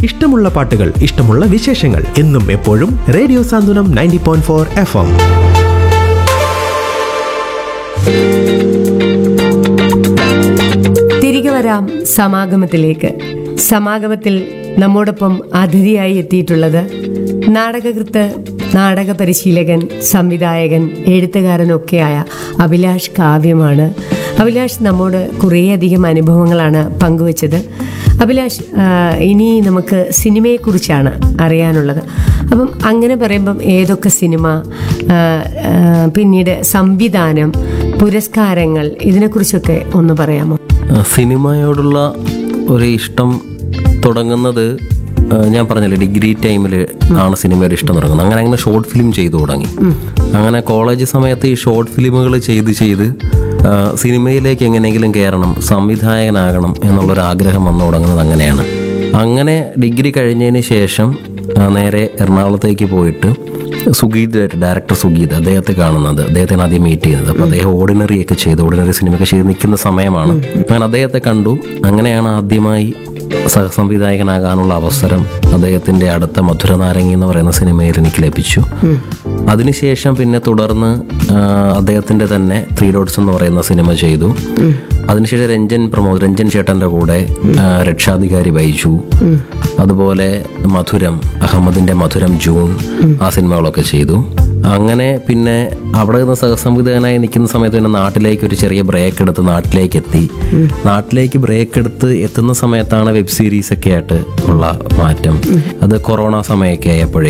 ഇഷ്ടമുള്ള പാട്ടുകൾ ഇഷ്ടമുള്ള വിശേഷങ്ങൾ എന്നും എപ്പോഴും radio Santhwanam ninety point four F M തിരികെ വരാം സമാഗമത്തിലേക്ക് സമാഗമത്തിൽ നമ്മോടൊപ്പം അതിഥിയായി എത്തിയിട്ടുള്ളത് നാടകകൃത്ത് നാടക പരിശീലകൻ സംവിധായകൻ എഴുത്തുകാരനൊക്കെയായ അഭിലാഷ് കാവ്യമാണ് അഭിലാഷ് നമ്മോട് കുറേയധികം അനുഭവങ്ങളാണ് പങ്കുവച്ചത് അഭിലാഷ് ആ, ഇനി നമുക്ക് സിനിമയെക്കുറിച്ചാണ് അറിയാനുള്ളത് അപ്പം അങ്ങനെ പറയുമ്പം ഏതൊക്കെ സിനിമ ആ, ആ, പിന്നീട് സംവിധാനം പുരസ്കാരങ്ങൾ ഇതിനെക്കുറിച്ചൊക്കെ ഒന്ന് പറയാമോ സിനിമയോടുള്ള ഒരു ഇഷ്ടം തുടങ്ങുന്നത് ആ, ഞാൻ പറഞ്ഞില്ലേ ഡിഗ്രി ടൈമിൽ ആണ് സിനിമയുടെ ഇഷ്ടം തുടങ്ങുന്നത് അങ്ങനെ അങ്ങനെ ഷോർട്ട് ഫിലിം ചെയ്തു തുടങ്ങി അങ്ങനെ കോളേജ് സമയത്ത് ഈ ഷോർട്ട് ഫിലിമുകൾ ചെയ്ത് ചെയ്ത് ആ, സിനിമയിലേക്ക് എങ്ങനെയെങ്കിലും കയറണം സംവിധായകനാകണം എന്നുള്ളൊരു ആഗ്രഹം വന്നു തുടങ്ങുന്നത് അങ്ങനെയാണ് അങ്ങനെ ഡിഗ്രി കഴിഞ്ഞതിന് ശേഷം ആ, നേരെ എറണാകുളത്തേക്ക് പോയിട്ട് സുഗീത് ഡയറക്ടർ സുഗീത് അദ്ദേഹത്തെ കാണുന്നത് അദ്ദേഹത്തെയാണ് ആദ്യം മീറ്റ് ചെയ്യുന്നത് അപ്പോൾ അദ്ദേഹം ഓർഡിനറി ഒക്കെ ചെയ്ത് ഓർഡിനറി സിനിമയൊക്കെ ചെയ്ത് നിൽക്കുന്ന സമയമാണ് അങ്ങനെ അദ്ദേഹത്തെ കണ്ടു അങ്ങനെയാണ് ആദ്യമായി സഹസംവിധായകനാകാനുള്ള അവസരം അദ്ദേഹത്തിന്റെ അടുത്ത മധുരനാരങ്ങി എന്ന് പറയുന്ന സിനിമയിൽ എനിക്ക് ലഭിച്ചു അതിനുശേഷം പിന്നെ തുടർന്ന് ആ, അദ്ദേഹത്തിന്റെ തന്നെ ത്രീ ഡോട്ട്സ് എന്ന് പറയുന്ന സിനിമ ചെയ്തു അതിനുശേഷം രഞ്ജൻ പ്രമോദ് രഞ്ജൻ ചേട്ടന്റെ കൂടെ ആ, രക്ഷാധികാരി ബൈജു അതുപോലെ മധുരം അഹമ്മദിന്റെ മധുരം ജൂൺ ആ സിനിമകളൊക്കെ ചെയ്തു അങ്ങനെ പിന്നെ അവിടെ നിന്ന് സഹസംവിധായകനായി നിൽക്കുന്ന സമയത്ത് പിന്നെ നാട്ടിലേക്ക് ഒരു ചെറിയ ബ്രേക്ക് എടുത്ത് നാട്ടിലേക്ക് എത്തി നാട്ടിലേക്ക് ബ്രേക്ക് എടുത്ത് എത്തുന്ന സമയത്താണ് വെബ് സീരീസ് ഒക്കെ ആയിട്ട് ഉള്ള മാറ്റം അത് കൊറോണ സമയമൊക്കെ ആയപ്പോഴേ